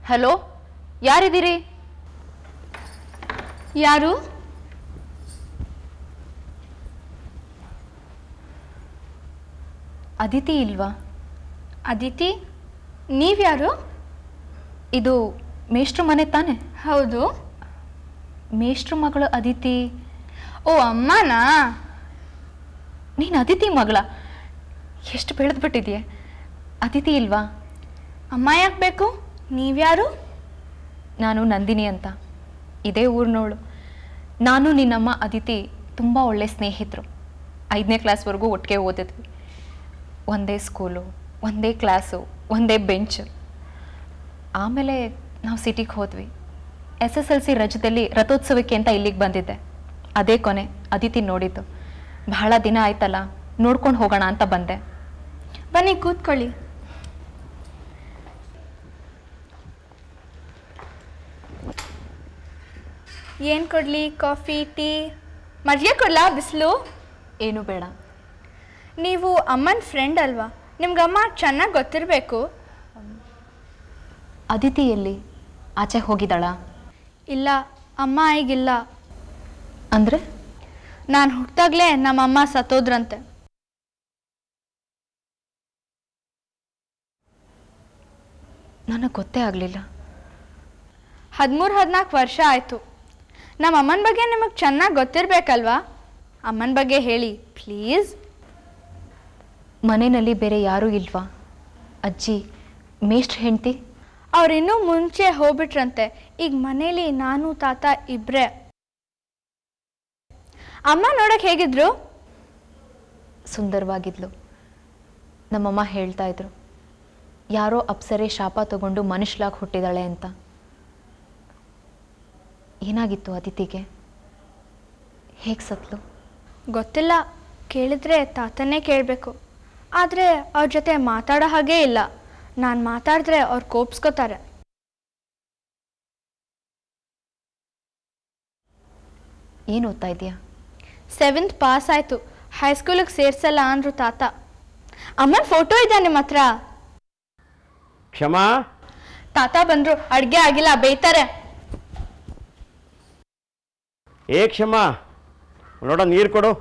hello ಯಾರಿದ್ದೀರಿ ಯಾರು ಅದಿತಿ ಇಲ್ವಾ ಅದಿತಿ ನೀವ್ಯಾರು ಇದು ಮೇಷ್ಟ್ರ ಮನೆ ತಾನೆ ಹೌದು ಮೇಷ್ಟ್ರ ಮಗಳು ಅದಿತಿ ಓ ಅಮ್ಮನಾ ನೀನು ಅದಿತಿ ಮಗಳ ಎಷ್ಟು ಬೆಳೆದ್ಬಿಟ್ಟಿದ್ಯೆ ಅದಿತಿ ಇಲ್ವಾ ಅಮ್ಮ ಯಾಕೆ ಬೇಕು ನೀವ್ಯಾರು ನಾನು ನಂದಿನಿ ಅಂತ ಇದೇ ಊರಿನವಳು ನಾನು ನಿನ್ನಮ್ಮ ಅದಿತಿ ತುಂಬ ಒಳ್ಳೆ ಸ್ನೇಹಿತರು ಐದನೇ ಕ್ಲಾಸ್ವರೆಗೂ ಒಟ್ಟಿಗೆ ಓದಿದ್ವಿ ಒಂದೇ ಸ್ಕೂಲು ಒಂದೇ ಕ್ಲಾಸು ಒಂದೇ ಬೆಂಚ್ ಆಮೇಲೆ ನಾವು ಸಿಟಿಗೆ ಹೋದ್ವಿ ಎಸ್ ಎಸ್ ಎಲ್ ಸಿ ರಜದಲ್ಲಿ ರಥೋತ್ಸವಕ್ಕೆ ಅಂತ ಇಲ್ಲಿಗೆ ಬಂದಿದ್ದೆ ಅದೇ ಕೊನೆ ಅದಿತಿ ನೋಡಿದ್ದು ಬಹಳ ದಿನ ಆಯ್ತಲ್ಲ ನೋಡ್ಕೊಂಡು ಹೋಗೋಣ ಅಂತ ಬಂದೆ ಬನ್ನಿ ಕೂತ್ಕೊಳ್ಳಿ ಏನು ಕೊಡಲಿ ಕಾಫಿ ಟೀ ಮಜ್ಜಿಗೆ ಕೊಡ್ಲಾ ಬಿಸಿಲು ಏನು ಬೇಡ ನೀವು ಅಮ್ಮನ ಫ್ರೆಂಡ್ ಅಲ್ವಾ ನಿಮ್ಗೆ ಅಮ್ಮ ಚೆನ್ನಾಗಿ ಗೊತ್ತಿರಬೇಕು ಅದಿತಿ ಎಲ್ಲಿ ಆಚೆ ಹೋಗಿದ್ದಾಳಾ ಇಲ್ಲ ಅಮ್ಮ ಈಗಿಲ್ಲ ಅಂದರೆ ನಾನು ಹುಟ್ಟಾಗ್ಲೇ ನಮ್ಮಮ್ಮ ಸತ್ತೋದ್ರಂತೆ ನನಗೆ ಗೊತ್ತೇ ಆಗಲಿಲ್ಲ ಹದಿಮೂರು ಹದಿನಾಲ್ಕು ವರ್ಷ ಆಯಿತು ನಮ್ಮ ಅಮ್ಮನ ಬಗ್ಗೆ ನಿಮಗೆ ಚೆನ್ನಾಗಿ ಗೊತ್ತಿರಬೇಕಲ್ವಾ ಅಮ್ಮನ ಬಗ್ಗೆ ಹೇಳಿ ಪ್ಲೀಸ್ ಮನೆಯಲ್ಲಿ ಬೇರೆ ಯಾರೂ ಇಲ್ವಾ ಅಜ್ಜಿ ಮೇಷ್ಟ್ರ ಹೆಂಡ್ತಿ ಅವ್ರಿನ್ನೂ ಮುಂಚೆ ಹೋಗ್ಬಿಟ್ರಂತೆ ಈಗ ಮನೇಲಿ ನಾನು ತಾತ ಇಬ್ರೇ ಅಮ್ಮ ನೋಡಕ್ ಹೇಗಿದ್ರು ಸುಂದರವಾಗಿದ್ಲು ನಮ್ಮಮ್ಮ ಹೇಳ್ತಾ ಇದ್ರು ಯಾರೋ ಅಪ್ಸರೆ ಶಾಪ ತಗೊಂಡು ಮನುಷ್ಯಲಾಗಿ ಹುಟ್ಟಿದಾಳೆ ಅಂತ ಏನಾಗಿತ್ತು ಅದಿತಿಗೆ ಹೇಗೆ ಸತ್ಲು ಗೊತ್ತಿಲ್ಲ ಕೇಳಿದ್ರೆ ತಾತನೇ ಕೇಳಬೇಕು ಆದರೆ ಅವ್ರ ಜೊತೆ ಮಾತಾಡೋ ಹಾಗೇ ಇಲ್ಲ ನಾನು ಮಾತಾಡಿದ್ರೆ ಅವ್ರು ಕೋಪಿಸ್ಕೋತಾರೆ ಏನು ಓದ್ತಾ ಇದೆಯಾ ಸೆವೆಂತ್ ಪಾಸ್ ಆಯಿತು ಹೈಸ್ಕೂಲಿಗೆ ಸೇರ್ಸಲ್ಲ ಅಂದ್ರು ತಾತ ಅಮ್ಮನ ಫೋಟೋ ಇದೆ ನಿಮ್ಮ ಹತ್ರ ಕ್ಷಮಾ ತಾತ ಬಂದ್ರು ಅಡ್ಗೆ ಆಗಿಲ್ಲ ಬೇಯ್ತಾರೆ ಏ ಕ್ಷಮಾ ನೋಡ ನೀರು ಕೊಡು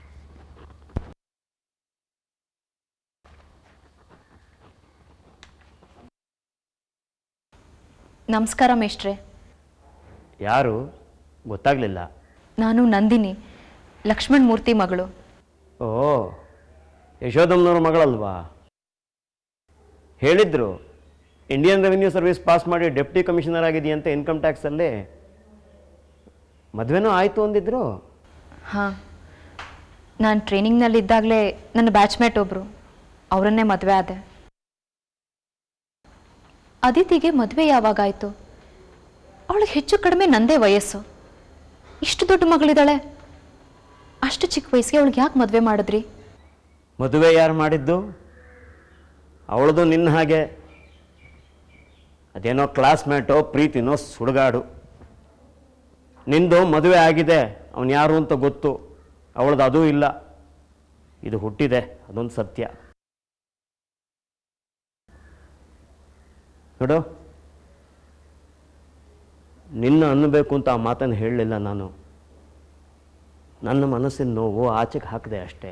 ನಮಸ್ಕಾರ ಮೇಷ್ಟ್ರೆ ಯಾರು ಗೊತ್ತಾಗ್ಲಿಲ್ಲ ನಾನು ನಂದಿನಿ ಲಕ್ಷ್ಮಣ್ ಮೂರ್ತಿ ಮಗಳು ಓ ಯಶೋದಮ್ಮನವ್ರ ಮಗಳಲ್ವಾ ಹೇಳಿದ್ರು ಇಂಡಿಯನ್ ರೆವಿನ್ಯೂ ಸರ್ವಿಸ್ ಪಾಸ್ ಮಾಡಿ ಡೆಪ್ಟಿ ಕಮಿಷನರ್ ಆಗಿದೆಯಂತೆ ಇನ್ಕಮ್ ಟ್ಯಾಕ್ಸಲ್ಲಿ ಮದುವೆನೂ ಆಯಿತು ಅಂದಿದ್ರು ಹಾಂ ನಾನು ಟ್ರೈನಿಂಗ್ನಲ್ಲಿದ್ದಾಗಲೇ ನನ್ನ ಬ್ಯಾಚ್ಮೇಟ್ ಒಬ್ಬರು ಅವರನ್ನೇ ಮದುವೆ ಆದೆ ಅದಿತಿಗೆ ಮದುವೆ ಯಾವಾಗಾಯಿತು ಅವಳಿಗೆ ಹೆಚ್ಚು ಕಡಿಮೆ ನಂದೇ ವಯಸ್ಸು ಇಷ್ಟು ದೊಡ್ಡ ಮಗಳಿದ್ದಾಳೆ ಅಷ್ಟು ಚಿಕ್ಕ ವಯಸ್ಸಿಗೆ ಅವಳಿಗೆ ಯಾಕೆ ಮದುವೆ ಮಾಡಿದ್ರಿ ಮದುವೆ ಯಾರು ಮಾಡಿದ್ದು ಅವಳದು ನಿನ್ನ ಹಾಗೆ ಅದೇನೋ ಕ್ಲಾಸ್ಮೇಟೋ ಪ್ರೀತಿನೋ ಸುಡುಗಾಡು ನಿಂದು ಮದುವೆ ಆಗಿದೆ ಅವನು ಯಾರು ಅಂತ ಗೊತ್ತು ಅವಳದು ಅದೂ ಇಲ್ಲ ಇದು ಹುಟ್ಟಿದೆ ಅದೊಂದು ಸತ್ಯ ನೋಡು ನಿನ್ನ ಅನ್ನಬೇಕು ಅಂತ ಆ ಮಾತನ್ನು ಹೇಳಲಿಲ್ಲ ನಾನು ನನ್ನ ಮನಸ್ಸಿನ ನೋವು ಆಚೆಗೆ ಹಾಕಿದೆ ಅಷ್ಟೇ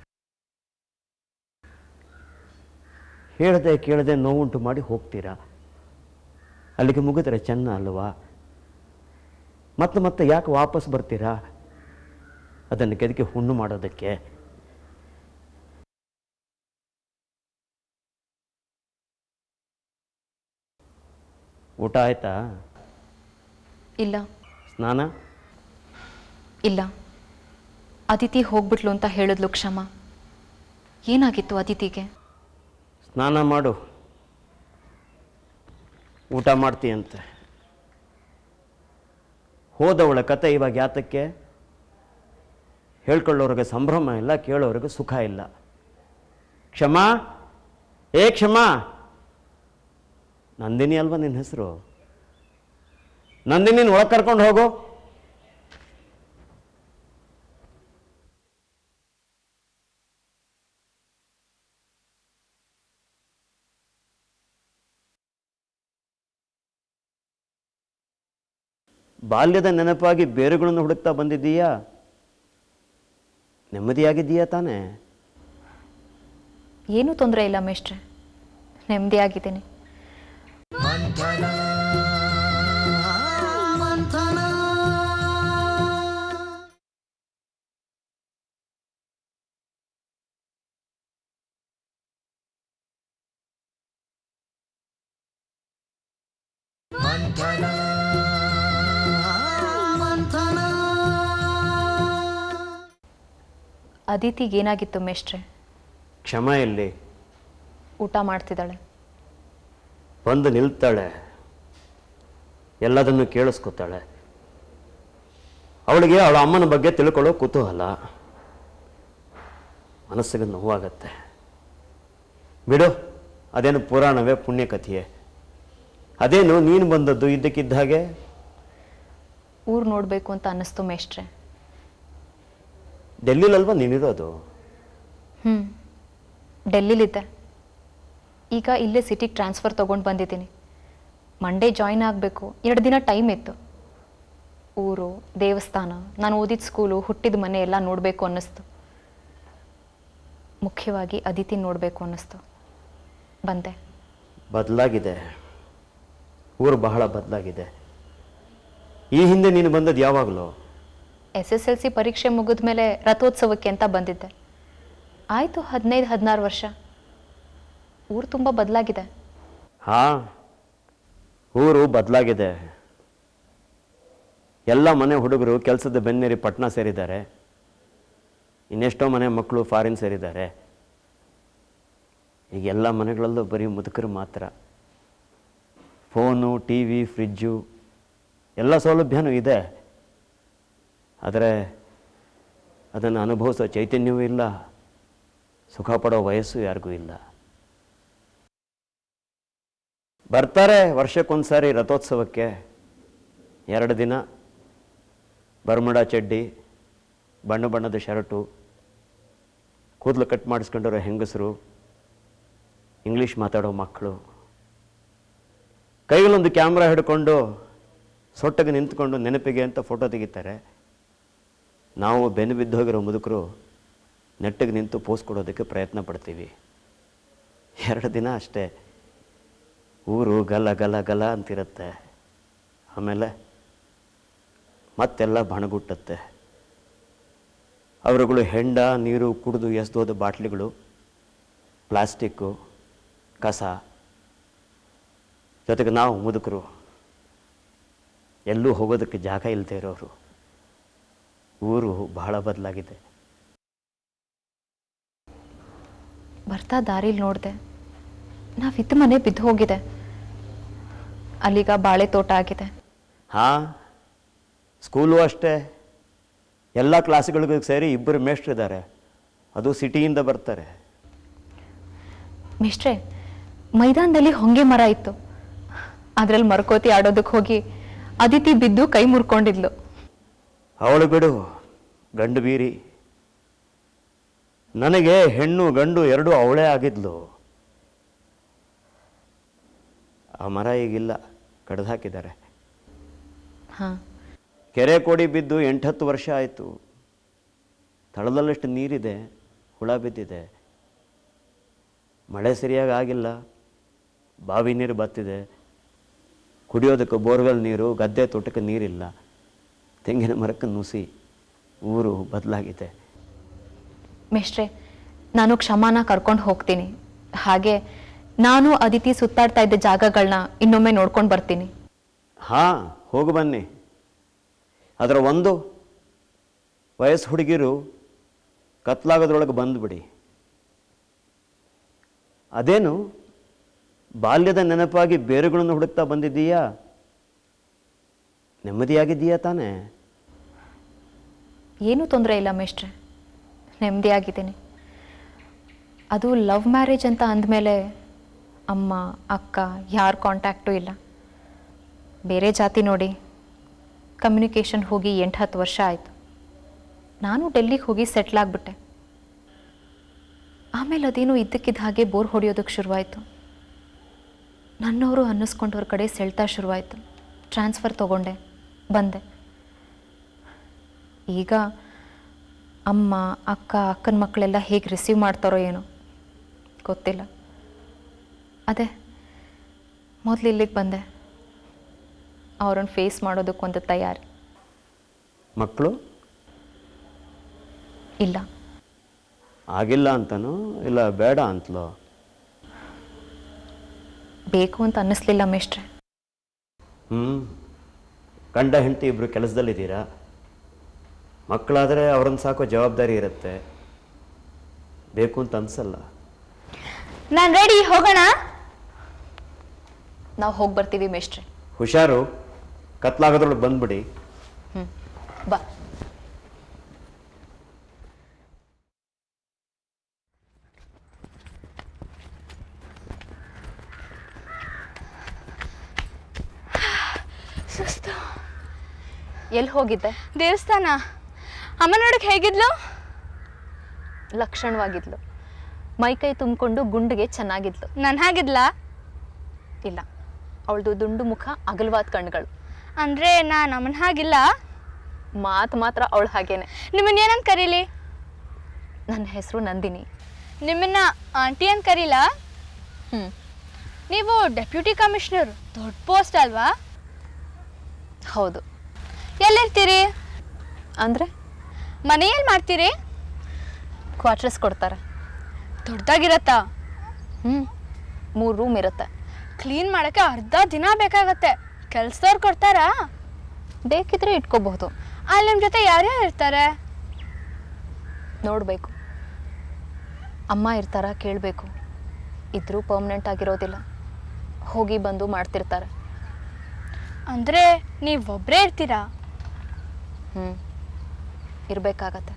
ಹೇಳದೆ ಕೇಳದೆ ನೋವುಂಟು ಮಾಡಿ ಹೋಗ್ತೀರಾ ಅಲ್ಲಿಗೆ ಮುಗಿದ್ರೆ ಚೆನ್ನ ಅಲ್ವಾ ಮತ್ತೆ ಮತ್ತೆ ಯಾಕೆ ವಾಪಸ್ ಬರ್ತೀರಾ ಅದನ್ನು ಕೆದಕ್ಕೆ ಹುಣ್ಣು ಮಾಡೋದಕ್ಕೆ ಊಟ ಆಯ್ತಾ ಇಲ್ಲ ಸ್ನಾನ ಇಲ್ಲ ಅದಿತಿ ಹೋಗ್ಬಿಟ್ಲು ಅಂತ ಹೇಳಿದ್ಲು ಕ್ಷಮ ಏನಾಗಿತ್ತು ಅದಿತಿಗೆ ಸ್ನಾನ ಮಾಡು ಊಟ ಮಾಡ್ತೀಯಂತೆ ಹೋದವಳ ಕತೆ ಇವಾಗ ಯಾತಕ್ಕೆ ಹೇಳ್ಕೊಳ್ಳೋರಿಗೆ ಸಂಭ್ರಮ ಇಲ್ಲ ಕೇಳೋರಿಗೆ ಸುಖ ಇಲ್ಲ ಕ್ಷಮಾ ಏ ಕ್ಷಮಾ ನಂದಿನಿ ಅಲ್ವಾ ನಿನ್ನ ಹೆಸರು ನಂದಿನಿ ಒಳಗೆ ಕರ್ಕೊಂಡು ಹೋಗು ಬಾಲ್ಯದ ನೆನಪಾಗಿ ಬೇರುಗಳನ್ನು ಹುಡುಕ್ತಾ ಬಂದಿದ್ದೀಯಾ ನೆಮ್ಮದಿಯಾಗಿದ್ದೀಯಾ ತಾನೇ ಏನೂ ತೊಂದರೆ ಇಲ್ಲ ಮೇಷ್ಟ್ರೆ ನೆಮ್ಮದಿಯಾಗಿದ್ದೀನಿ ಅದಿತಿಗೆ ಏನಾಗಿತ್ತು ಮೇಷ್ಟ್ರೆ ಕ್ಷಮ ಎಲ್ಲಿ ಊಟ ಮಾಡ್ತಿದ್ದಾಳೆ ಬಂದು ನಿಲ್ತಾಳೆ ಎಲ್ಲದನ್ನು ಕೇಳಿಸ್ಕೊತಾಳೆ ಅವಳಿಗೆ ಅವಳ ಅಮ್ಮನ ಬಗ್ಗೆ ತಿಳ್ಕೊಳ್ಳೋ ಕುತೂಹಲ ಮನಸ್ಸಿಗೆ ನೋವಾಗತ್ತೆ ಬಿಡು ಅದೇನು ಪುರಾಣವೇ ಪುಣ್ಯಕಥೆಯೇ ಅದೇನು ನೀನು ಬಂದದ್ದು ಇದ್ದಕ್ಕಿದ್ದ ಹಾಗೆ ಊರು ನೋಡಬೇಕು ಅಂತ ಅನ್ನಿಸ್ತು ಮೇಷ್ಟ್ರೆ ಡೆಲ್ಲಿಲಲ್ವಾ ನೀನಿರೋದು ಹ್ಞೂ ಡೆಲ್ಲಿಲಿದ್ದೆ ಈಗ ಇಲ್ಲೇ ಸಿಟಿಗೆ ಟ್ರಾನ್ಸ್ಫರ್ ತೊಗೊಂಡು ಬಂದಿದ್ದೀನಿ ಮಂಡೇ ಜಾಯ್ನ್ ಆಗಬೇಕು ಎರಡು ದಿನ ಟೈಮ್ ಇತ್ತು ಊರು ದೇವಸ್ಥಾನ ನಾನು ಓದಿದ ಸ್ಕೂಲು ಹುಟ್ಟಿದ ಮನೆ ಎಲ್ಲ ನೋಡಬೇಕು ಅನ್ನಿಸ್ತು ಮುಖ್ಯವಾಗಿ ಅದಿತಿ ನೋಡಬೇಕು ಅನ್ನಿಸ್ತು ಬಂದೆ ಬದಲಾಗಿದೆ ಊರು ಬಹಳ ಬದಲಾಗಿದೆ ಈ ಹಿಂದೆ ನೀನು ಬಂದದ್ದು ಯಾವಾಗಲೂ ಎಸ್ ಎಸ್ ಎಲ್ ಸಿ ಪರೀಕ್ಷೆ ಮುಗಿದ ಮೇಲೆ ರಥೋತ್ಸವಕ್ಕೆ ಅಂತ ಬಂದಿದ್ದೆ ಆಯಿತು ಹದಿನೈದು ಹದಿನಾರು ವರ್ಷ ಊರು ತುಂಬ ಬದಲಾಗಿದೆ ಹಾ ಊರು ಬದಲಾಗಿದೆ ಎಲ್ಲ ಮನೆ ಹುಡುಗರು ಕೆಲಸದ ಬೆನ್ನೇರಿ ಪಟ್ನಾ ಸೇರಿದ್ದಾರೆ ಇನ್ನೆಷ್ಟೋ ಮನೆ ಮಕ್ಕಳು ಫಾರಿನ್ ಸೇರಿದ್ದಾರೆ ಈಗ ಎಲ್ಲ ಮನೆಗಳಲ್ಲೂ ಬರೀ ಮುದುಕರು ಮಾತ್ರ ಫೋನು ಟಿ ವಿ ಫ್ರಿಜ್ಜು ಎಲ್ಲ ಸೌಲಭ್ಯನೂ ಇದೆ ಆದರೆ ಅದನ್ನು ಅನುಭವಿಸೋ ಚೈತನ್ಯವೂ ಇಲ್ಲ ಸುಖ ಪಡೋ ವಯಸ್ಸು ಯಾರಿಗೂ ಇಲ್ಲ ಬರ್ತಾರೆ ವರ್ಷಕ್ಕೊಂದ್ಸಾರಿ ರಥೋತ್ಸವಕ್ಕೆ ಎರಡು ದಿನ ಬರ್ಮುಡ ಚಡ್ಡಿ ಬಣ್ಣ ಬಣ್ಣದ ಶರ್ಟು ಕೂದಲು ಕಟ್ ಮಾಡಿಸ್ಕೊಂಡಿರೋ ಹೆಂಗಸರು ಇಂಗ್ಲೀಷ್ ಮಾತಾಡೋ ಮಕ್ಕಳು ಕೈಗಳೊಂದು ಕ್ಯಾಮ್ರಾ ಹಿಡ್ಕೊಂಡು ಸೊಟ್ಟಗೆ ನಿಂತ್ಕೊಂಡು ನೆನಪಿಗೆ ಅಂತ ಫೋಟೋ ತೆಗಿತಾರೆ ನಾವು ಬೆನ್ನು ಬಿದ್ದು ಹೋಗಿರೋ ಮುದುಕರು ನೆಟ್ಟಿಗೆ ನಿಂತು ಪೋಸ್ ಕೊಡೋದಕ್ಕೆ ಪ್ರಯತ್ನ ಪಡ್ತೀವಿ ಎರಡು ದಿನ ಅಷ್ಟೇ ಊರು ಗಲ ಗಲ ಗಲ ಅಂತಿರುತ್ತೆ ಆಮೇಲೆ ಮತ್ತೆಲ್ಲ ಬಣಗುಟ್ಟತ್ತೆ ಅವರುಗಳು ಹೆಂಡ ನೀರು ಕುಡಿದು ಎಸ್ದೋದ ಬಾಟ್ಲಿಗಳು ಪ್ಲಾಸ್ಟಿಕ್ಕು ಕಸ ಜೊತೆಗೆ ನಾವು ಮುದುಕರು ಎಲ್ಲೂ ಹೋಗೋದಕ್ಕೆ ಜಾಗ ಇಲ್ಲದೆ ಇರೋರು ಊರು ಬಹಳ ಬದಲಾಗಿದೆ ಬರ್ತಾ ದಾರಿಲಿ ನೋಡಿದೆ ನಾವಿದ್ದ ಮನೆ ಬಿದ್ದು ಹೋಗಿದೆ ಅಲ್ಲಿಗ ಬಾಳೆ ತೋಟ ಆಗಿದೆ ಹಾಂ ಸ್ಕೂಲು ಅಷ್ಟೇ ಎಲ್ಲ ಕ್ಲಾಸ್ಗಳಿಗೂ ಸೇರಿ ಇಬ್ಬರು ಮೇಷ್ಟ್ರಿದ್ದಾರೆ ಅದು ಸಿಟಿಯಿಂದ ಬರ್ತಾರೆ ಮಿಸ್ಟ್ರೆ ಮೈದಾನದಲ್ಲಿ ಹೊಂಗೆ ಮರ ಇತ್ತು ಅದ್ರಲ್ಲಿ ಮರಕೋತಿ ಆಡೋದಕ್ಕೆ ಹೋಗಿ ಅದಿತಿ ಬಿದ್ದು ಕೈ ಮುರ್ಕೊಂಡಿದ್ಲು ಅವಳು ಬಿಡು ಗಂಡು ಬೀರಿ ನನಗೆ ಹೆಣ್ಣು ಗಂಡು ಎರಡೂ ಅವಳೇ ಆಗಿದ್ಲು ಆ ಮರ ಈಗಿಲ್ಲ ಕಡ್ದು ಹಾಕಿದ್ದಾರೆ ಹಾ ಕೆರೆ ಕೋಡಿ ಬಿದ್ದು ಎಂಟತ್ತು ವರ್ಷ ಆಯಿತು ತಳದಲ್ಲಷ್ಟು ನೀರಿದೆ ಹುಳ ಬಿದ್ದಿದೆ ಮಳೆ ಸರಿಯಾಗಿ ಆಗಿಲ್ಲ ಬಾವಿ ನೀರು ಬತ್ತಿದೆ ಕುಡಿಯೋದಕ್ಕೆ ಬೋರ್ವೆಲ್ ನೀರು ಗದ್ದೆ ತೋಟಕ್ಕೆ ನೀರಿಲ್ಲ ತೆಂಗಿನ ಮರಕ್ಕೆ ನುಸಿ ಊರು ಬದಲಾಗಿದೆ ಮಿಸ್ಟ್ರೆ ನಾನು ಕ್ಷಮಾನ ಕರ್ಕೊಂಡು ಹೋಗ್ತೀನಿ ಹಾಗೆ ನಾನು ಅದಿತಿ ಸುತ್ತಾಡ್ತಾ ಇದ್ದ ಜಾಗಗಳನ್ನ ಇನ್ನೊಮ್ಮೆ ನೋಡ್ಕೊಂಡು ಬರ್ತೀನಿ ಹಾಂ ಹೋಗಿ ಬನ್ನಿ ಅದರ ಒಂದು ವಯಸ್ಸು ಹುಡುಗಿರು ಕತ್ಲಾಗೋದ್ರೊಳಗೆ ಬಂದುಬಿಡಿ ಅದೇನು ಬಾಲ್ಯದ ನೆನಪಾಗಿ ಬೇರುಗಳನ್ನು ಹುಡುಕ್ತಾ ಬಂದಿದ್ದೀಯಾ ನೆಮ್ಮದಿಯಾಗಿದ್ದೀಯಾ ತಾನೇ ಏನೂ ತೊಂದರೆ ಇಲ್ಲ ಮೇಷ್ಟ್ರೆ ನೆಮ್ಮದಿಯಾಗಿದ್ದೀನಿ ಅದು ಲವ್ ಮ್ಯಾರೇಜ್ ಅಂತ ಅಂದಮೇಲೆ ಅಮ್ಮ ಅಕ್ಕ ಯಾರ ಕಾಂಟ್ಯಾಕ್ಟೂ ಇಲ್ಲ ಬೇರೆ ಜಾತಿ ನೋಡಿ ಕಮ್ಯುನಿಕೇಷನ್ ಹೋಗಿ ಎಂಟು ಹತ್ತು ವರ್ಷ ಆಯಿತು ನಾನು ಡೆಲ್ಲಿಗೆ ಹೋಗಿ ಸೆಟ್ಲ್ ಆಗಿಬಿಟ್ಟೆ ಆಮೇಲೆ ಅದೇನೋ ಇದ್ದಕ್ಕಿದ್ದ ಹಾಗೆ ಬೋರ್ ಹೊಡೆಯೋದಕ್ಕೆ ಶುರುವಾಯಿತು ನನ್ನವರು ಅನ್ನಿಸ್ಕೊಂಡವ್ರ ಕಡೆ ಸೆಳ್ತಾ ಶುರುವಾಯಿತು ಟ್ರಾನ್ಸ್ಫರ್ ತೊಗೊಂಡೆ ಬಂದೆ ಈಗ ಅಮ್ಮ ಅಕ್ಕ ಅಕ್ಕನ ಮಕ್ಕಳೆಲ್ಲ ಹೇಗೆ ರಿಸೀವ್ ಮಾಡ್ತಾರೋ ಏನೋ ಗೊತ್ತಿಲ್ಲ ಅದೇ ಮೊದಲು ಇಲ್ಲಿಗೆ ಬಂದೆ ಅವ್ರನ್ನ ಫೇಸ್ ಮಾಡೋದಕ್ಕೊಂದು ತಯಾರಿ ಮಕ್ಕಳು ಇಲ್ಲ ಆಗಿಲ್ಲ ಅಂತನೋ ಇಲ್ಲ ಬೇಡ ಅಂತಲೋ ಬೇಕು ಅಂತ ಅನ್ನಿಸ್ಲಿಲ್ಲ ಮೇಷ್ಟ್ರೆ ಹ್ಞೂ ಗಂಡ ಹೆಂಡತಿ ಇಬ್ಬರು ಕೆಲಸದಲ್ಲಿದ್ದೀರಾ ಮಕ್ಕಳಾದರೆ ಅವ್ರನ್ನ ಸಾಕೋ ಜವಾಬ್ದಾರಿ ಇರುತ್ತೆ ಬೇಕು ಅಂತ ಅನ್ಸಲ್ಲ ನಾನು ರೆಡಿ ಹೋಗೋಣ ನಾವು ಹೋಗಿ ಬರ್ತೀವಿ ಮೇಷ್ಟ್ರೆ ಹುಷಾರು ಕತ್ಲಾಗೋದ್ರೊಳಗೆ ಬಂದ್ಬಿಡಿ ಹ್ಞೂ ಬಾ ಸುಸ್ತು ಎಲ್ಲಿ ಹೋಗಿದ್ದೆ ದೇವಸ್ಥಾನ ಅಮ್ಮ ನೋಡಕ್ಕೆ ಹೇಗಿದ್ಲು ಲಕ್ಷಣವಾಗಿದ್ಲು ಮೈಕೈ ತುಂಬಿಕೊಂಡು ಗುಂಡಿಗೆ ಚೆನ್ನಾಗಿದ್ಲು ನಾನು ಹಾಗಿದ್ಲಾ ಇಲ್ಲ ಅವಳದು ದುಂಡು ಮುಖ ಅಗಲವಾದ ಕಣ್ಗಳು ಅಂದರೆ ನಾನು ಅಮ್ಮನ ಹಾಗಿಲ್ಲ ಮಾತು ಮಾತ್ರ ಅವಳು ಹಾಗೇನೆ ನಿಮ್ಮನ್ನ ಏನಂತ ಕರೀಲಿ ನನ್ನ ಹೆಸರು ನಂದಿನಿ ನಿಮ್ಮನ್ನ ಆಂಟಿ ಅಂತ ಕರೀಲ ಹ್ಞೂ ನೀವು ಡೆಪ್ಯೂಟಿ ಕಮಿಷನರ್ ದೊಡ್ಡ ಪೋಸ್ಟ್ ಅಲ್ವಾ ಹೌದು ಎಲ್ಲಿರ್ತೀರಿ ಅಂದರೆ ಮನೆಯಲ್ಲಿ ಮಾಡ್ತೀರಿ ಕ್ವಾರ್ಟರ್ಸ್ ಕೊಡ್ತಾರೆ ದೊಡ್ಡದಾಗಿರತ್ತಾ ಹ್ಞೂ ಮೂರು ರೂಮ್ ಇರುತ್ತೆ ಕ್ಲೀನ್ ಮಾಡೋಕ್ಕೆ ಅರ್ಧ ದಿನ ಬೇಕಾಗತ್ತೆ ಕೆಲ್ಸದವ್ರು ಕೊಡ್ತಾರಾ ಬೇಕಿದ್ರೆ ಇಟ್ಕೋಬಹುದು ಅಲ್ಲಿ ನಿಮ್ಮ ಜೊತೆ ಯಾರ್ಯಾರು ಇರ್ತಾರೆ ನೋಡಬೇಕು ಅಮ್ಮ ಇರ್ತಾರ ಕೇಳಬೇಕು ಇದ್ರೂ ಪರ್ಮನೆಂಟ್ ಆಗಿರೋದಿಲ್ಲ ಹೋಗಿ ಬಂದು ಮಾಡ್ತಿರ್ತಾರೆ ಅಂದರೆ ನೀವು ಒಬ್ಬರೇ ಇರ್ತೀರಾ ಹ್ಞೂ ಇರಬೇಕಾಗತ್ತೆ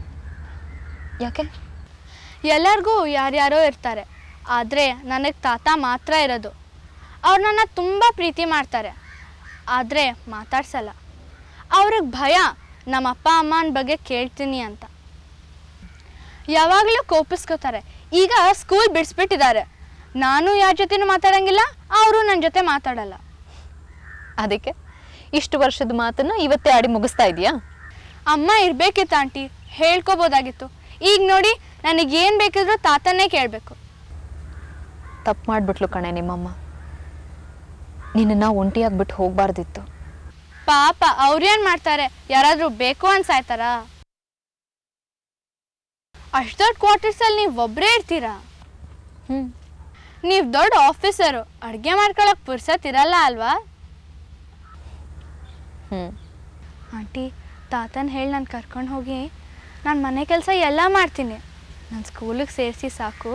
ಯಾಕೆ ಎಲ್ಲರಿಗೂ ಯಾರ್ಯಾರೋ ಇರ್ತಾರೆ ಆದರೆ ನನಗೆ ತಾತ ಮಾತ್ರ ಇರೋದು ಅವ್ರು ನನ್ನ ತುಂಬ ಪ್ರೀತಿ ಮಾಡ್ತಾರೆ ಆದರೆ ಮಾತಾಡ್ಸಲ್ಲ ಅವ್ರಿಗೆ ಭಯ ನಮ್ಮ ಅಪ್ಪ ಅಮ್ಮನ ಬಗ್ಗೆ ಕೇಳ್ತೀನಿ ಅಂತ ಯಾವಾಗಲೂ ಕೋಪಿಸ್ಕೋತಾರೆ ಈಗ ಸ್ಕೂಲ್ ಬಿಡಿಸ್ಬಿಟ್ಟಿದ್ದಾರೆ ನಾನು ಯಾರ ಜೊತೆನೂ ಮಾತಾಡಂಗಿಲ್ಲ ಅವರು ನನ್ನ ಜೊತೆ ಮಾತಾಡಲ್ಲ ಅದಕ್ಕೆ ಇಷ್ಟು ವರ್ಷದ ಮಾತನ್ನ ಇವತ್ತೇ ಆಡಿ ಮುಗಿಸ್ತಾ ಇದೀಯಾ ಅಮ್ಮ ಇರಬೇಕಿತ್ತು ಆಂಟಿ ಹೇಳ್ಕೊಬೋದಾಗಿತ್ತು ಈಗ ನೋಡಿ ನನಗೇನು ಬೇಕಿದ್ರೂ ತಾತನೇ ಕೇಳಬೇಕು ತಪ್ಪು ಮಾಡಿಬಿಟ್ಲು ಕಣೆ ನಿಮ್ಮಮ್ಮ ನಿನ್ನನ್ನು ಒಂಟಿಯಾಗ್ಬಿಟ್ಟು ಹೋಗಬಾರ್ದಿತ್ತು ಪಾಪ ಅವ್ರೇನ್ ಮಾಡ್ತಾರೆ ಯಾರಾದ್ರೂ ಬೇಕು ಅನ್ಸಾಯ್ತಾರ ಅಷ್ಟು ದೊಡ್ಡ ಕ್ವಾರ್ಟರ್ಸ್ ಅಲ್ಲಿ ನೀವು ಒಬ್ಬರೇ ಇರ್ತೀರಾ ಹ್ಞೂ ನೀವು ದೊಡ್ಡ ಆಫೀಸರು ಅಡುಗೆ ಮಾಡ್ಕೊಳಕ್ ಪುರ್ಸತ್ ಇರಲ್ಲ ಅಲ್ವಾ ಹ್ಞೂ ಆಂಟಿ ತಾತನ ಹೇಳಿ ನಾನು ಕರ್ಕೊಂಡು ಹೋಗಿ ನಾನು ಮನೆ ಕೆಲಸ ಎಲ್ಲ ಮಾಡ್ತೀನಿ ನಾನು ಸ್ಕೂಲಿಗೆ ಸೇರಿಸಿ ಸಾಕು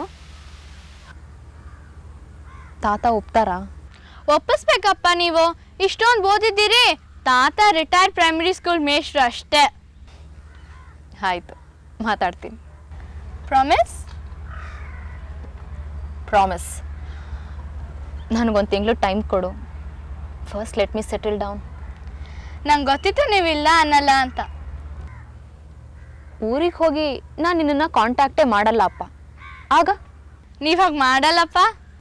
ತಾತ ಒಪ್ತಾರಾ ಒಪ್ಪಿಸ್ಬೇಕಪ್ಪ ನೀವು ಇಷ್ಟೊಂದು ಓದಿದ್ದೀರಿ ತಾತ ರಿಟೈರ್ಡ್ ಪ್ರೈಮರಿ ಸ್ಕೂಲ್ ಮೇಷ್ಟ್ರು ಅಷ್ಟೇ ಆಯಿತು ಮಾತಾಡ್ತೀನಿ ಪ್ರಾಮಿಸ್ ಪ್ರಾಮಿಸ್ ನನಗೊಂದು ತಿಂಗಳು ಟೈಮ್ ಕೊಡು first let me settle down ನಂಗೆ ಗೊತ್ತಿತ್ತು ನೀವಿಲ್ಲ ಅನ್ನಲ್ಲ ಅಂತ ಊರಿಗೆ ಹೋಗಿ ನಾನು ನಿನ್ನನ್ನು ಕಾಂಟ್ಯಾಕ್ಟೇ ಮಾಡಲ್ಲ ಅಪ್ಪ ಆಗ ನೀವು ಹಾಗೆ ಮಾಡಲ್ಲಪ್ಪ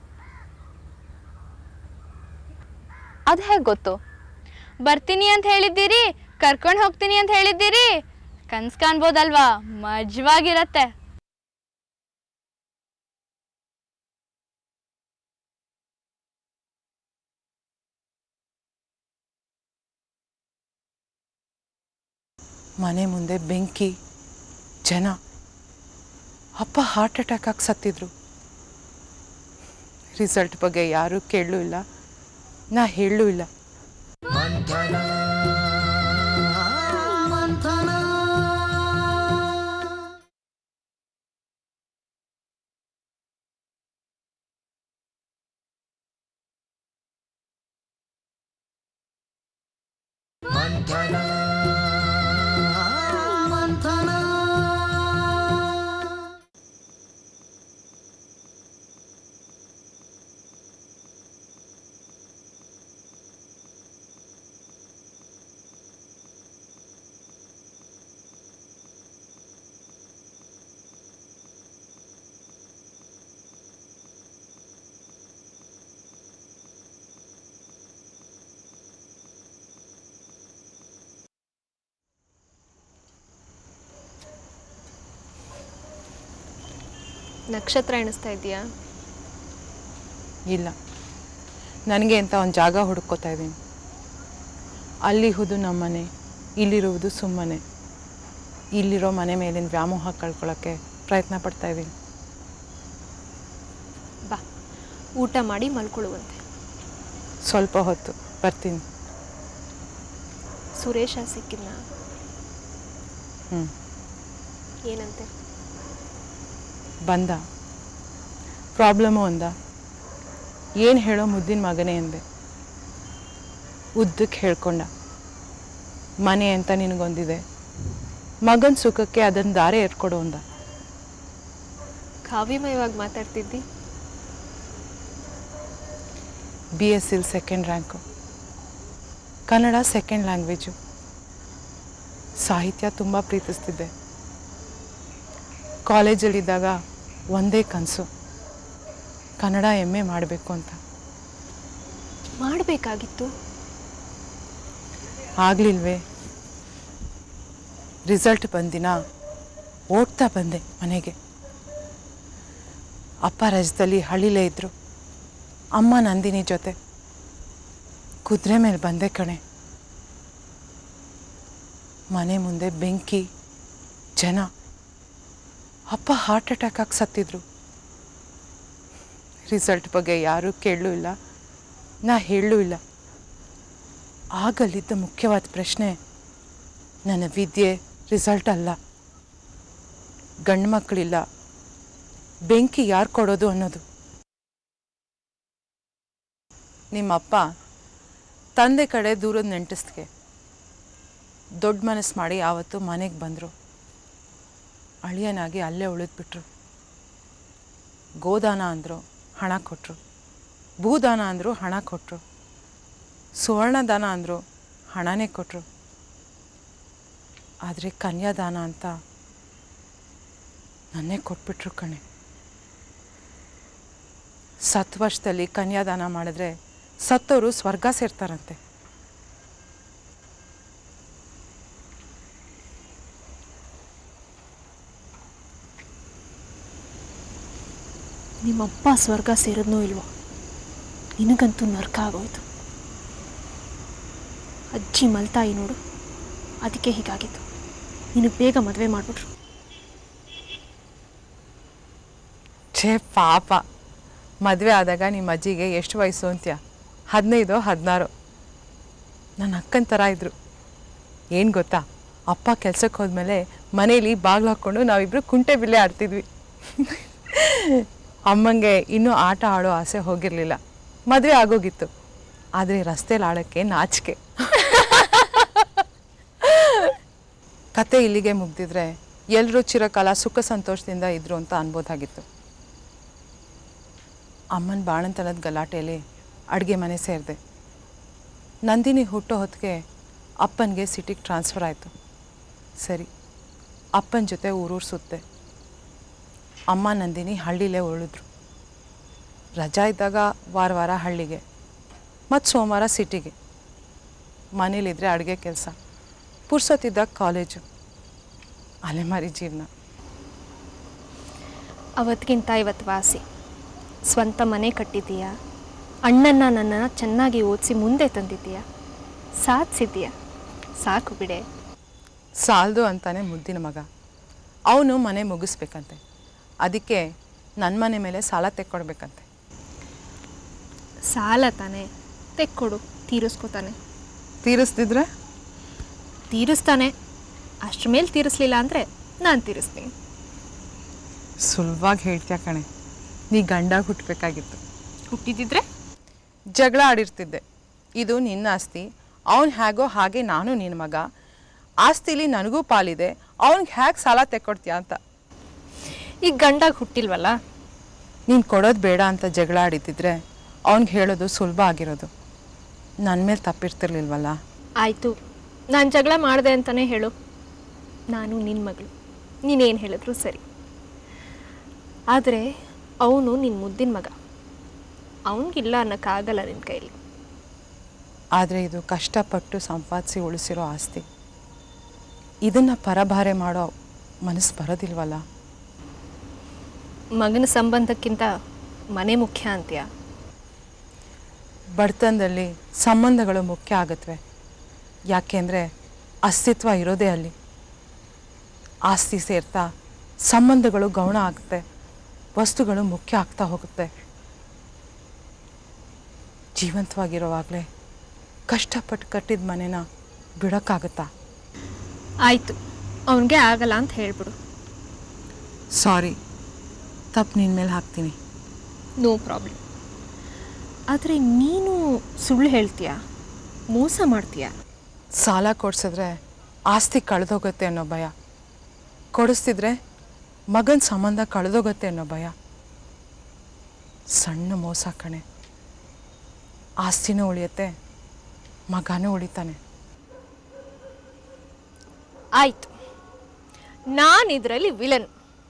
ಅದು ಹೇಗೆ ಗೊತ್ತು ಬರ್ತೀನಿ ಅಂತ ಹೇಳಿದ್ದೀರಿ ಕರ್ಕೊಂಡು ಹೋಗ್ತೀನಿ ಅಂತ ಹೇಳಿದ್ದೀರಿ ಕನ್ಸ್ ಕಾಣ್ಬೋದಲ್ವಾ ಮಜವಾಗಿರತ್ತೆ ಮನೆ ಮುಂದೆ ಬೆಂಕಿ ಜನ ಅಪ್ಪ ಹಾರ್ಟ್ ಅಟ್ಯಾಕ್ ಆಗಿ ಸತ್ತಿದ್ರು ರಿಸಲ್ಟ್ ಬಗ್ಗೆ ಯಾರೂ ಕೇಳಲೂ ಇಲ್ಲ ನಾ ಹೇಳಲೂ ಇಲ್ಲ ನಕ್ಷತ್ರ ಎಣಿಸ್ತಾ ಇದೆಯಾ ಇಲ್ಲ ನನಗೆ ಅಂತ ಒಂದು ಜಾಗ ಹುಡುಕೋತಾ ಇದ್ದೀನಿ ಅಲ್ಲಿಹುದು ನಮ್ಮನೆ ಇಲ್ಲಿರುವುದು ಸುಮ್ಮನೆ ಇಲ್ಲಿರೋ ಮನೆ ಮೇಲಿನ ವ್ಯಾಮೋಹ ಕಳ್ಕೊಳ್ಳೋಕ್ಕೆ ಪ್ರಯತ್ನ ಪಡ್ತಾ ಇದ್ದೀನಿ ಬಾ ಊಟ ಮಾಡಿ ಮಲ್ಕೊಳ್ಳುವಂತೆ ಸ್ವಲ್ಪ ಹೊತ್ತು ಬರ್ತೀನಿ ಸುರೇಶ ಸಿಕ್ಕಿದ್ನ ಹ್ಞೂ ಏನಂತೆ ಬಂದ ಪ್ರಾಬ್ಲಮ್ಮು ಅಂದ ಏನು ಹೇಳೋ ಮುದ್ದಿನ ಮಗನೇ ಅಂದೆ ಉದ್ದಕ್ಕೆ ಹೇಳ್ಕೊಂಡ ಮನೆ ಅಂತ ನಿನಗೊಂದಿದೆ ಮಗನ ಸುಖಕ್ಕೆ ಅದನ್ನು ದಾರೆ ಏರ್ಕೊಡು ಅಂದ ಕಾವ್ಯಮಯವಾಗಿ ಮಾತಾಡ್ತಿದ್ದಿ ಬಿ ಎಸ್ ಸಿಲ್ second rank Kannada second language ಸಾಹಿತ್ಯ ತುಂಬ ಪ್ರೀತಿಸ್ತಿದ್ದೆ ಕಾಲೇಜಲ್ಲಿದ್ದಾಗ ಒಂದೇ ಕನಸು ಕನ್ನಡ ಎಮ್ ಎ ಮಾಡಬೇಕು ಅಂತ ಮಾಡಬೇಕಾಗಿತ್ತು ಆಗಲಿಲ್ವೇ ರಿಸಲ್ಟ್ ಬಂದಿನ ಓಡ್ತಾ ಬಂದೆ ಮನೆಗೆ ಅಪ್ಪ ರಜದಲ್ಲಿ ಹಳ್ಳಿಲೇ ಇದ್ದರು ಅಮ್ಮ ನಂದಿನಿ ಜೊತೆ ಕುದುರೆ ಮೇಲೆ ಬಂದೆ ಕಣೆ ಮನೆ ಮುಂದೆ ಬೆಂಕಿ ಜನ ಅಪ್ಪ ಹಾರ್ಟ್ ಅಟ್ಯಾಕ್ ಆಗಿ ಸತ್ತಿದ್ರು ರಿಸಲ್ಟ್ ಬಗ್ಗೆ ಯಾರೂ ಕೇಳಲೂ ಇಲ್ಲ ನಾ ಹೇಳಲೂ ಇಲ್ಲ ಆಗಲ್ಲಿದ್ದ ಮುಖ್ಯವಾದ ಪ್ರಶ್ನೆ ನನ್ನ ವಿದ್ಯೆ ರಿಸಲ್ಟ್ ಅಲ್ಲ ಗಂಡು ಮಕ್ಕಳಿಲ್ಲ ಬೆಂಕಿ ಯಾರು ಕೊಡೋದು ಅನ್ನೋದು ನಿಮ್ಮಪ್ಪ ತಂದೆ ಕಡೆ ದೂರದ ನೆಂಟಸ್ಗೆ ದೊಡ್ಡ ಮನಸ್ಸು ಮಾಡಿ ಆವತ್ತು ಮನೆಗೆ ಬಂದರು ಅಳಿಯನಾಗಿ ಅಲ್ಲೇ ಉಳಿದ್ಬಿಟ್ರು ಗೋದಾನ ಅಂದರು ಹಣ ಕೊಟ್ಟರು ಭೂದಾನ ಅಂದರು ಹಣ ಕೊಟ್ಟರು ಸುವರ್ಣದಾನ ಅಂದರು ಹಣನೇ ಕೊಟ್ಟರು ಆದರೆ ಕನ್ಯಾದಾನ ಅಂತ ನನ್ನೇ ಕೊಟ್ಬಿಟ್ರು ಕಣೆ ಸತ್ತು ವರ್ಷದಲ್ಲಿ ಕನ್ಯಾದಾನ ಮಾಡಿದ್ರೆ ಸತ್ತವರು ಸ್ವರ್ಗ ಸೇರ್ತಾರಂತೆ ನಿಮ್ಮಪ್ಪ ಸ್ವರ್ಗ ಸೇರಿದ್ನೋ ಇಲ್ವೋ ನಿನಗಂತೂ ನರ್ಕ ಆಗೋಯ್ತು ಅಜ್ಜಿ ಮಲ್ತಾಯಿ ನೋಡು ಅದಕ್ಕೆ ಹೀಗಾಗಿತ್ತು ನಿನಗೆ ಬೇಗ ಮದುವೆ ಮಾಡಿಬಿಟ್ರು ಛೇ ಪಾಪ ಮದುವೆ ಆದಾಗ ನಿಮ್ಮ ಅಜ್ಜಿಗೆ ಎಷ್ಟು ವಯಸ್ಸು ಅಂತ್ಯ ಹದಿನೈದು ಹದಿನಾರು ನನ್ನ ಅಕ್ಕನ ಥರ ಇದ್ದರು ಏನು ಗೊತ್ತಾ ಅಪ್ಪ ಕೆಲ್ಸಕ್ಕೆ ಹೋದ್ಮೇಲೆ ಮನೇಲಿ ಬಾಗಿಲು ಹಾಕ್ಕೊಂಡು ನಾವಿಬ್ಬರು ಕುಂಟೆ ಬಿಲ್ಲೆ ಆಡ್ತಿದ್ವಿ ಅಮ್ಮಂಗೆ ಇನ್ನೂ ಆಟ ಆಡೋ ಆಸೆ ಹೋಗಿರಲಿಲ್ಲ ಮದುವೆ ಆಗೋಗಿತ್ತು ಆದರೆ ರಸ್ತೆಲಿ ಆಡೋಕ್ಕೆ ನಾಚಿಕೆ ಕತೆ ಇಲ್ಲಿಗೆ ಮುಗ್ದಿದ್ರೆ ಎಲ್ಲರೂ ಚಿರಕಾಲ ಸುಖ ಸಂತೋಷದಿಂದ ಇದ್ರು ಅಂತ ಅನ್ಬೋದಾಗಿತ್ತು ಅಮ್ಮನ ಬಾಣಂತನದ ಗಲಾಟೆಯಲ್ಲಿ ಅಡುಗೆ ಮನೆ ಸೇರಿದೆ ನಂದಿನಿ ಹುಟ್ಟೋ ಹೊತ್ತಿಗೆ ಅಪ್ಪನಿಗೆ ಸಿಟಿಗೆ ಟ್ರಾನ್ಸ್ಫರ್ ಆಯಿತು ಸರಿ ಅಪ್ಪನ ಜೊತೆ ಊರೂರು ಸುತ್ತೆ ಅಮ್ಮ ನಂದಿನಿ ಹಳ್ಳಿಲೇ ಉಳಿದ್ರು ರಜಾ ಇದ್ದಾಗ ವಾರ ವಾರ ಹಳ್ಳಿಗೆ ಮತ್ತು ಸೋಮವಾರ ಸಿಟಿಗೆ ಮನೇಲಿದ್ರೆ ಅಡುಗೆ ಕೆಲಸ ಪುರ್ಸೊತ್ತಿದ್ದಾಗ ಕಾಲೇಜು ಅಲೆಮಾರಿ ಜೀವನ ಅವತ್ತಿಗಿಂತ ಇವತ್ತು ವಾಸಿ ಸ್ವಂತ ಮನೆ ಕಟ್ಟಿದ್ದೀಯಾ ಅಣ್ಣನ ನನ್ನನ್ನು ಚೆನ್ನಾಗಿ ಓದಿಸಿ ಮುಂದೆ ತಂದಿದ್ದೀಯಾ ಸಾಧಿಸಿದ್ದೀಯಾ ಸಾಕು ಬಿಡೆ ಸಾಲದು ಅಂತಾನೆ ಮುದ್ದಿನ ಮಗ ಅವನು ಮನೆ ಮುಗಿಸ್ಬೇಕಂತೆ ಅದಕ್ಕೆ ನನ್ನ ಮನೆ ಮೇಲೆ ಸಾಲ ತೆಕ್ಕೊಡ್ಬೇಕಂತೆ ಸಾಲ ತಾನೆ ತೆಕ್ಕೊಡು ತೀರಿಸ್ಕೊತಾನೆ ತೀರಿಸ್ದಿದ್ರೆ ತೀರಿಸ್ತಾನೆ ಅಷ್ಟ್ರ ಮೇಲೆ ತೀರಿಸ್ಲಿಲ್ಲ ಅಂದರೆ ನಾನು ತೀರಿಸ್ತೀನಿ ಸುಲಭವಾಗಿ ಹೇಳ್ತೀಯ ಕಣೆ ನೀ ಗಂಡಾಗ ಹುಟ್ಟಬೇಕಾಗಿತ್ತು ಹುಟ್ಟಿದಿದ್ರೆ ಜಗಳ ಆಡಿರ್ತಿದ್ದೆ ಇದು ನಿನ್ನ ಆಸ್ತಿ ಅವನು ಹೇಗೋ ಹಾಗೆ ನಾನು ನಿನ್ನ ಮಗ ಆಸ್ತಿಲಿ ನನಗೂ ಪಾಲಿದೆ ಅವ್ನಿಗೆ ಹೇಗೆ ಸಾಲ ತೆಕ್ಕೊಡ್ತೀಯ ಅಂತ ಈಗ ಗಂಡಾಗ ಹುಟ್ಟಿಲ್ವಲ್ಲ ನೀನು ಕೊಡೋದು ಬೇಡ ಅಂತ ಜಗಳ ಆಡಿದ್ದಿದ್ರೆ ಅವ್ನಿಗೆ ಹೇಳೋದು ಸುಲಭ ಆಗಿರೋದು ನನ್ನ ಮೇಲೆ ತಪ್ಪಿರ್ತಿರ್ಲಿಲ್ವಲ್ಲ ಆಯಿತು ನಾನು ಜಗಳ ಮಾಡಿದೆ ಅಂತಲೇ ಹೇಳು ನಾನು ನಿನ್ನ ಮಗಳು ನೀನೇನು ಹೇಳಿದ್ರು ಸರಿ ಆದರೆ ಅವನು ನಿನ್ನ ಮುದ್ದಿನ ಮಗ ಅವನಿಗಿಲ್ಲ ಅನ್ನೋಕ್ಕಾಗಲ್ಲ ನಿನ್ನ ಕೈಲಿ ಆದರೆ ಇದು ಕಷ್ಟಪಟ್ಟು ಸಂಪಾದಿಸಿ ಉಳಿಸಿರೋ ಆಸ್ತಿ ಇದನ್ನು ಪರಭಾರೆ ಮಾಡೋ ಮನಸ್ಸು ಬರೋದಿಲ್ವಲ್ಲ ಮಗನ ಸಂಬಂಧಕ್ಕಿಂತ ಮನೆ ಮುಖ್ಯ ಅಂತೀಯ ಬಡತನದಲ್ಲಿ ಸಂಬಂಧಗಳು ಮುಖ್ಯ ಆಗತ್ವೆ ಯಾಕೆಂದರೆ ಅಸ್ತಿತ್ವ ಇರೋದೇ ಅಲ್ಲಿ ಆಸ್ತಿ ಸೇರ್ತಾ ಸಂಬಂಧಗಳು ಗೌಣ ಆಗುತ್ತೆ ವಸ್ತುಗಳು ಮುಖ್ಯ ಆಗ್ತಾ ಹೋಗುತ್ತೆ ಜೀವಂತವಾಗಿರೋವಾಗಲೇ ಕಷ್ಟಪಟ್ಟು ಕಟ್ಟಿದ ಮನೆನ ಬಿಡೋಕ್ಕಾಗತ್ತಾ ಆಯಿತು ಅವನಿಗೆ ಆಗಲ್ಲ ಅಂತ ಹೇಳ್ಬಿಡು ಸಾರಿ ತಪ್ಪು ನಿನ್ನ ಮೇಲೆ ಹಾಕ್ತೀನಿ ನೋ ಪ್ರಾಬ್ಲಮ್ ಆದರೆ ನೀನು ಸುಳ್ಳು ಹೇಳ್ತೀಯ ಮೋಸ ಮಾಡ್ತೀಯ ಸಾಲ ಕೊಡ್ಸಿದ್ರೆ ಆಸ್ತಿ ಕಳೆದೋಗುತ್ತೆ ಅನ್ನೋ ಭಯ ಕೊಡಿಸ್ತಿದ್ರೆ ಮಗನ ಸಂಬಂಧ ಕಳೆದೋಗುತ್ತೆ ಅನ್ನೋ ಭಯ ಸಣ್ಣ ಮೋಸ ಕಣೆ ಆಸ್ತಿನೂ ಉಳಿಯುತ್ತೆ ಮಗನೂ ಉಳಿತಾನೆ ಆಯಿತು ನಾನು ಇದರಲ್ಲಿ ವಿಲನ್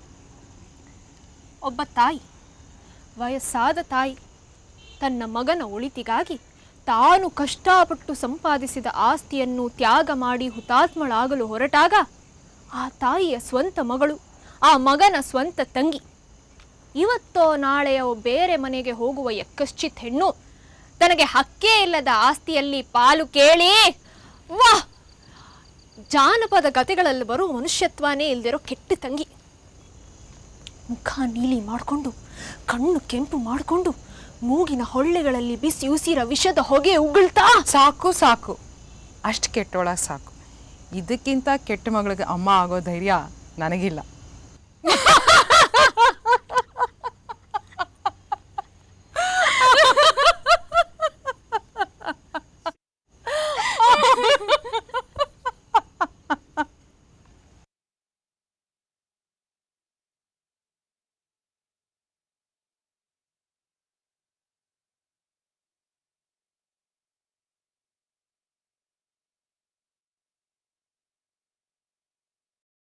ಒಬ್ಬ ತಾಯಿ ವಯಸ್ಸಾದ ತಾಯಿ ತನ್ನ ಮಗನ ಒಳಿತಿಗಾಗಿ ತಾನು ಕಷ್ಟಪಟ್ಟು ಸಂಪಾದಿಸಿದ ಆಸ್ತಿಯನ್ನು ತ್ಯಾಗ ಮಾಡಿ ಹುತಾತ್ಮಳಾಗಲು ಹೊರಟಾಗ ಆ ತಾಯಿಯ ಸ್ವಂತ ಮಗಳು ಆ ಮಗನ ಸ್ವಂತ ತಂಗಿ ಇವತ್ತೋ ನಾಳೆಯೋ ಬೇರೆ ಮನೆಗೆ ಹೋಗುವ ಯಕ್ಕಶ್ಚಿತ್ ಹೆಣ್ಣು ತನಗೆ ಹಕ್ಕೇ ಇಲ್ಲದ ಆಸ್ತಿಯಲ್ಲಿ ಪಾಲು ಕೇಳಿ ವಾಹ್ ಜಾನಪದ ಕಥೆಗಳಲ್ಲಿ ಬರೋ ಮನುಷ್ಯತ್ವನೇ ಇಲ್ದಿರೋ ಕೆಟ್ಟ ತಂಗಿ ಮುಖ ನೀಲಿ ಮಾಡಿಕೊಂಡು ಕಣ್ಣು ಕೆಂಪು ಮಾಡಿಕೊಂಡು ಮೂಗಿನ ಹೊಳ್ಳೆಗಳಲ್ಲಿ ಬಿಸಿ ಉಸಿರ ವಿಷದ ಹೊಗೆ ಉಗುಳ್ತಾ ಸಾಕು ಸಾಕು ಅಷ್ಟು ಕೆಟ್ಟೋಳ ಸಾಕು ಇದಕ್ಕಿಂತ ಕೆಟ್ಟ ಮಗಳಿಗೆ ಅಮ್ಮ ಆಗೋ ಧೈರ್ಯ ನನಗಿಲ್ಲ